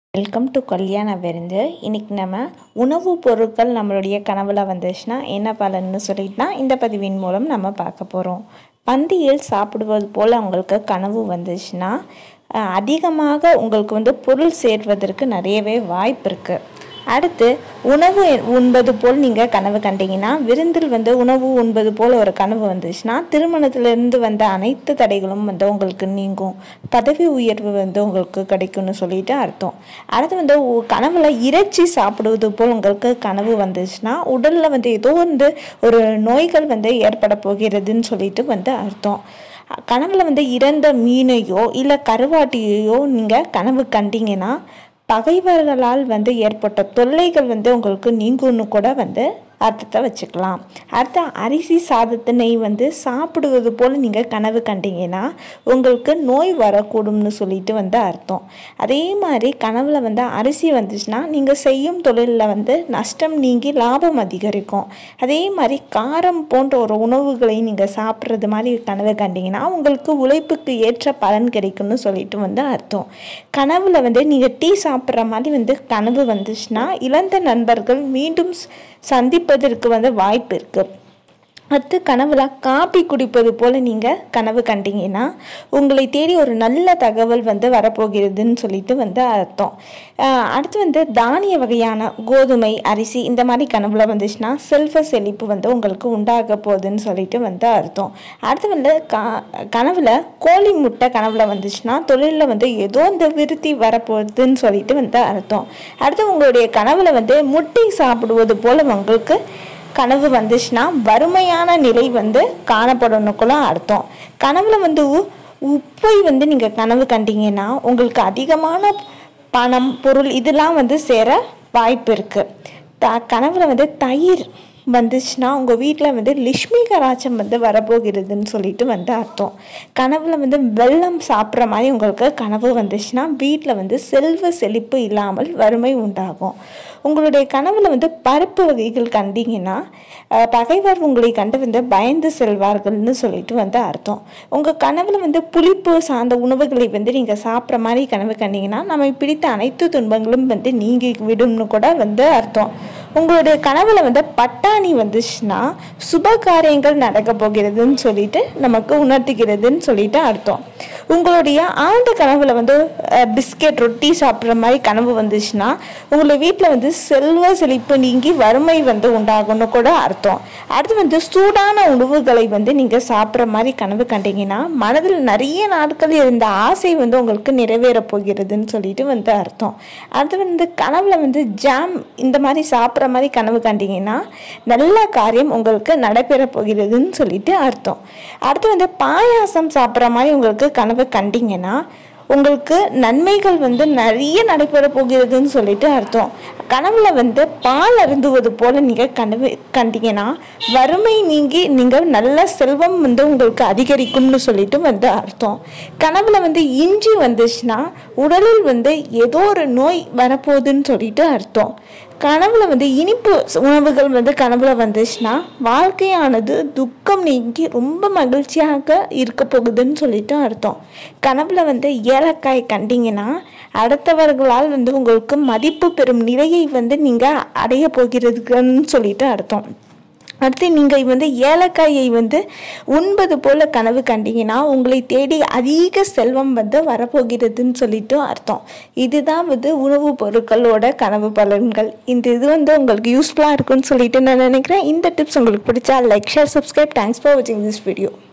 welcome to கல்யாண விருந்து இன்னைக்கு நம்ம உணவுப் பொருட்கள் நம்மளுடைய கனவுல வந்துச்சுன்னா என்ன பலன்னு சொல்லிட்டுனா இந்த பதிவின் மூலம் நம்ம பார்க்க போகிறோம் பந்தியில் சாப்பிடுவது போல் உங்களுக்கு கனவு வந்துச்சுன்னா அஹ், அதிகமாக உங்களுக்கு வந்து பொருள் சேர்வதற்கு நிறையவே வாய்ப்பு இருக்குது அடுத்து உணவு உண்பது போல் நீங்கள் கனவு கண்டீங்கன்னா விருந்தில் வந்து உணவு உண்பது போல் ஒரு கனவு வந்துச்சுன்னா திருமணத்திலிருந்து வந்த அனைத்து தடைகளும் வந்து உங்களுக்கு நீங்கும் பதவி உயர்வு வந்து உங்களுக்கு கிடைக்கும்னு சொல்லிட்டு அர்த்தம் அடுத்து வந்து உ- கனவுல இறைச்சி சாப்பிடுவது போல் உங்களுக்கு கனவு வந்துச்சுன்னா உடலில் வந்து ஏதோ வந்து ஒரு நோய்கள் வந்து ஏற்பட போகிறதுன்னு சொல்லிட்டு வந்து அர்த்தம் கனவுல வந்து இறந்த மீனையோ இல்லை கருவாட்டியையோ நீங்கள் கனவு கண்டீங்கன்னா பகைவர்களால் வந்து ஏற்பட்ட தொல்லைகள் வந்து உங்களுக்கு நீங்கும்னு கூட வந்து அர்த்தத்தை வச்சுக்கலாம் அடுத்த அரிசி சாதத்தினை வந்து சாப்பிடுவது போல் நீங்கள் கனவு கண்டீங்கன்னா உங்களுக்கு நோய் வரக்கூடும்னு சொல்லிட்டு வந்து அர்த்தம் அதே மாதிரி கனவுல வந்து அரிசி வந்துச்சுன்னா நீங்கள் செய்யும் தொழிலில் வந்து நஷ்டம் நீங்கி லாபம் அதிகரிக்கும் அதே மாதிரி காரம் போன்ற ஒரு உணவுகளை நீங்கள் சாப்பிட்றது மாதிரி கனவு கண்டீங்கன்னா உங்களுக்கு உழைப்புக்கு ஏற்ற பலன் கிடைக்கும்னு சொல்லிட்டு வந்து அர்த்தம் கனவுல வந்து நீங்கள் டீ சாப்பிட்ற மாதிரி வந்து கனவு வந்துச்சுன்னா இழந்த நண்பர்கள் மீண்டும் ச- சந்திப்பதற்கு வந்து வாய்ப்பு இருக்குது அடுத்து கனவுல காப்பி குடிப்பது போல் நீங்கள் கனவு கண்டீங்கன்னா உங்களை தேடி ஒரு நல்ல தகவல் வந்து வரப்போகிறதுன்னு சொல்லிட்டு வந்து அர்த்தம் ஆஹ் அடுத்து வந்து தானிய வகையான கோதுமை அரிசி இந்த மாதிரி கனவுல வந்துச்சுன்னா செல்வ செழிப்பு வந்து உங்களுக்கு உண்டாக போகுதுன்னு சொல்லிட்டு வந்து அர்த்தம் அடுத்து வந்து க கனவுல கோழி முட்டை கனவுல வந்துச்சுன்னா தொழிலில் வந்து ஏதோ இந்த விருத்தி வரப்போகுதுன்னு சொல்லிட்டு வந்து அர்த்தம் அடுத்து உங்களுடைய கனவுல வந்து முட்டை சாப்பிடுவது போல் உங்களுக்கு கனவு வந்துச்சுன்னா வறுமையான நிலை வந்து காணப்படணுக்குள்ள அர்த்தம் கனவுல வந்து உ- உப்பை வந்து நீங்கள் கனவு கண்டீங்கன்னா உங்களுக்கு அதிகமான பணம் பொருள் இதெல்லாம் வந்து சேர வாய்ப்பு இருக்குது த கனவுல வந்து தயிர் வந்துச்சுன்னா உங்கள் வீட்டில் வந்து லட்சுமி கராச்சம் வந்து வரப்போகிறதுன்னு சொல்லிட்டு வந்து அர்த்தம் கனவுல வந்து வெல்லம் சாப்பிட்ற மாதிரி உங்களுக்கு கனவு வந்துச்சுன்னா வீட்டில் வந்து செல்வ செழிப்பு இல்லாமல் வறுமை உண்டாகும் உங்களுடைய கனவுல வந்து பருப்பு வகைகள் கண்டீங்கன்னா அஹ், பகைவர் உங்களை கண்டு வந்து பயந்து செல்வார்கள்னு சொல்லிட்டு வந்து அர்த்தம் உங்கள் கனவுல வந்து புளிப்பு சார்ந்த உணவுகளை வந்து நீங்கள் சாப்பிட்ற மாதிரி கனவு கண்டீங்கன்னா நம்மை பிடித்த அனைத்து துன்பங்களும் வந்து நீங்கி விடும்னு கூட வந்து அர்த்தம் உங்களுடைய கனவுல வந்து பட்டாணி வந்துச்சுன்னா சுப காரியங்கள் நடக்க போகிறதுன்னு சொல்லிட்டு நமக்கு உணர்த்துகிறதுன்னு சொல்லிட்டு அர்த்தம் உங்களுடைய ஆழ்ந்த கனவுல வந்து அஹ், பிஸ்கெட் ரொட்டி சாப்பிட்ற மாதிரி கனவு வந்துச்சுன்னா உங்களை வீட்டில் வந்து செல்வ செழிப்பு நீங்கி வறுமை வந்து உண்டாகும்னு கூட அர்த்தம் அடுத்து வந்து சூடான உணவுகளை வந்து நீங்கள் சாப்பிட்ற மாதிரி கனவு கண்டீங்கன்னா மனதில் நிறைய நாட்கள் இருந்த ஆசை வந்து உங்களுக்கு நிறைவேற போகிறதுன்னு சொல்லிட்டு வந்து அர்த்தம் அடுத்து வந்து கனவுல வந்து ஜாம் இந்த மாதிரி சாப்பிட்ற மாதிரி கனவு கண்டீங்கன்னா நல்ல காரியம் உங்களுக்கு நடைபெற போகிறதுன்னு சொல்லிட்டு அர்த்தம் அடுத்து வந்து பாயாசம் சாப்பிட்ற மாதிரி உங்களுக்கு கனவு கண்டீங்கன்னா உங்களுக்கு நன்மைகள் வந்து நிறைய நடைபெற போகிறதுன்னு சொல்லிட்டு அர்த்தம் கனவுல வந்து பால் அருந்துவது போல நீங்கள் கனவு கண்டீங்கன்னா வறுமை நீங்கி நீங்கள் நல்ல செல்வம் வந்து உங்களுக்கு அதிகரிக்கும்னு சொல்லிட்டு வந்து அர்த்தம் கனவுல வந்து இஞ்சி வந்துச்சுன்னா உடலில் வந்து ஏதோ ஒரு நோய் வரப்போகுதுன்னு சொல்லிட்டு அர்த்தம் கனவுல வந்து இனிப்பு உணவுகள் வந்து கனவுல வந்துச்சுன்னா வாழ்க்கையானது துக்கம் நீங்கி ரொம்ப மகிழ்ச்சியாக இருக்க போகுதுன்னு சொல்லிட்டு அர்த்தம் கனவுல வந்து ஏலக்காய் கண்டீங்கன்னா அடுத்தவர்களால் வந்து உங்களுக்கு மதிப்பு பெறும் நிலையை வந்து நீங்கள் அடைய போகிறதுக்குன்னு சொல்லிட்டு அர்த்தம் அடுத்து நீங்கள் வந்து ஏலக்காயை வந்து உண்பது போல கனவு கண்டீங்கன்னா உங்களை தேடி அதிக செல்வம் வந்து வரப்போகிறதுன்னு சொல்லிட்டு அர்த்தம் இதுதான் வந்து உணவுப் பொருட்களோட கனவு பலன்கள் இந்த இது வந்து உங்களுக்கு யூஸ்ஃபுல்லாக இருக்கும்னு சொல்லிட்டு நான் நினைக்கிறேன் இந்த டிப்ஸ் உங்களுக்கு பிடிச்சா like share subscribe thanks for வாட்சிங் திஸ் வீடியோ